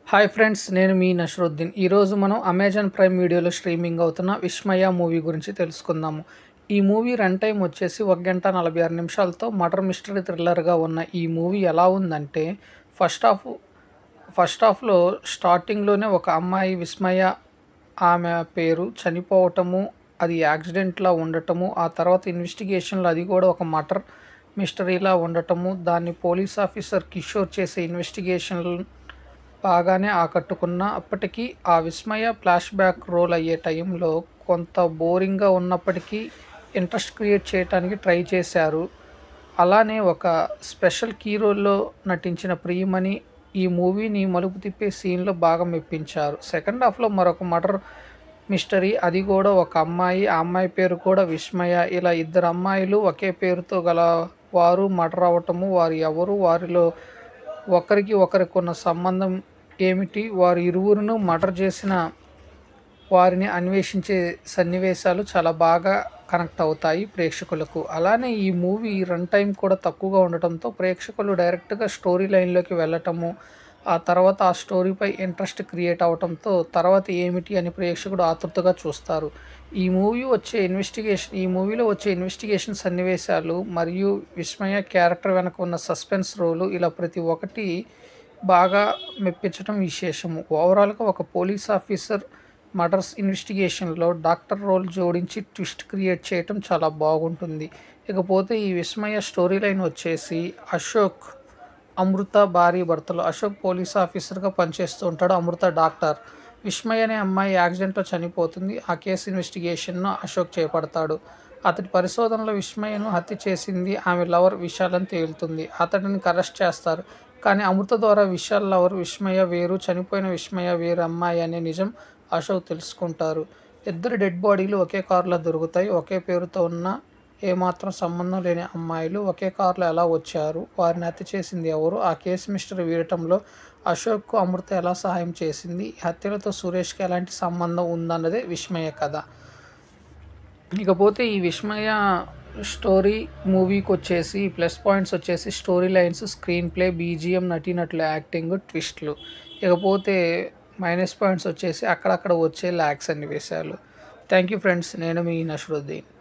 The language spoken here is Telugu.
హాయ్ ఫ్రెండ్స్ నేను మీ నషరుద్దీన్ ఈరోజు మనం అమెజాన్ ప్రైమ్ వీడియోలో స్ట్రీమింగ్ అవుతున్న విస్మయ మూవీ గురించి తెలుసుకుందాము ఈ మూవీ రన్ టైం వచ్చేసి ఒక గంట నలభై ఆరు నిమిషాలతో మర్డర్ మిస్టరీ థ్రిల్లర్గా ఉన్న ఈ మూవీ ఎలా ఉందంటే ఫస్ట్ హాఫ్ ఫస్ట్ హాఫ్లో స్టార్టింగ్లోనే ఒక అమ్మాయి విస్మయ ఆమె పేరు చనిపోవటము అది యాక్సిడెంట్లా ఉండటము ఆ తర్వాత ఇన్వెస్టిగేషన్లో అది కూడా ఒక మటర్ మిస్టరీలా ఉండటము దాన్ని పోలీస్ ఆఫీసర్ కిషోర్ చేసే ఇన్వెస్టిగేషన్లు బాగానే ఆకట్టుకున్న అప్పటికీ ఆ విస్మయ ఫ్లాష్ బ్యాక్ రోల్ అయ్యే టైంలో కొంత బోరింగ్గా ఉన్నప్పటికీ ఇంట్రెస్ట్ క్రియేట్ చేయడానికి ట్రై చేశారు అలానే ఒక స్పెషల్ కీ రోల్లో నటించిన ప్రియమణి ఈ మూవీని మలుపు తిప్పే సీన్లో బాగా మెప్పించారు సెకండ్ హాఫ్లో మరొక మర్డర్ మిస్టరీ అది కూడా ఒక అమ్మాయి ఆ అమ్మాయి పేరు కూడా విస్మయ ఇలా ఇద్దరు అమ్మాయిలు ఒకే పేరుతో గల వారు మర్డర్ అవ్వటము వారు ఎవరు వారిలో ఒకరికి ఒకరికి ఉన్న సంబంధం ఏమిటి వారు ఇరువురును మర్డర్ చేసిన వారిని అన్వేషించే సన్నివేశాలు చాలా బాగా కనెక్ట్ అవుతాయి ప్రేక్షకులకు అలానే ఈ మూవీ రన్ టైం కూడా తక్కువగా ఉండటంతో ప్రేక్షకులు డైరెక్ట్గా స్టోరీ లైన్లోకి వెళ్ళటము ఆ తర్వాత ఆ స్టోరీపై ఇంట్రెస్ట్ క్రియేట్ అవటంతో తర్వాత ఏమిటి అని ప్రేక్షకుడు ఆతృతగా చూస్తారు ఈ మూవీ వచ్చే ఇన్వెస్టిగేషన్ ఈ మూవీలో వచ్చే ఇన్వెస్టిగేషన్ సన్నివేశాలు మరియు విస్మయ క్యారెక్టర్ వెనక ఉన్న సస్పెన్స్ రోలు ఇలా ప్రతి ఒక్కటి బాగా మెప్పించడం విశేషము ఓవరాల్గా ఒక పోలీస్ ఆఫీసర్ మర్డర్స్ ఇన్వెస్టిగేషన్లో డాక్టర్ రోల్ జోడించి ట్విస్ట్ క్రియేట్ చేయటం చాలా బాగుంటుంది ఇకపోతే ఈ విస్మయ స్టోరీ లైన్ వచ్చేసి అశోక్ అమృత భార్య భర్తలు అశోక్ పోలీస్ ఆఫీసర్గా పనిచేస్తూ ఉంటాడు అమృత డాక్టర్ విస్మయ అనే అమ్మాయి యాక్సిడెంట్లో చనిపోతుంది ఆ కేసు ఇన్వెస్టిగేషన్ను అశోక్ చేపడతాడు అతడి పరిశోధనలో విస్మయను హత్య చేసింది ఆమె లవర్ విశాలని తేలుతుంది అతడిని అరెస్ట్ చేస్తారు కానీ అమృత ద్వారా విశాల్ లవర్ విస్మయ వేరు చనిపోయిన విస్మయ వేరు అమ్మాయి అనే నిజం అశోక్ తెలుసుకుంటారు ఇద్దరు డెడ్ బాడీలు ఒకే కారులో దొరుకుతాయి ఒకే పేరుతో ఉన్న ఏమాత్రం సంబంధం లేని అమ్మాయిలు ఒకే కారులో ఎలా వచ్చారు వారిని హత్య చేసింది ఎవరు ఆ కేసు మిస్టర్ వీడటంలో అశోక్కు అమృత ఎలా సహాయం చేసింది ఈ హత్యలతో సురేష్కి ఎలాంటి సంబంధం ఉందన్నదే విస్మయ కథ ఇకపోతే ఈ విస్మయ స్టోరీ మూవీకి వచ్చేసి ప్లస్ పాయింట్స్ వచ్చేసి story lines screenplay BGM నటీనటుల యాక్టింగ్ ట్విస్ట్లు ఇకపోతే మైనస్ పాయింట్స్ వచ్చేసి అక్కడక్కడ వచ్చే ల్యాక్స్ అన్ని విషయాలు థ్యాంక్ యూ ఫ్రెండ్స్ నేను మీ నషరుద్దీన్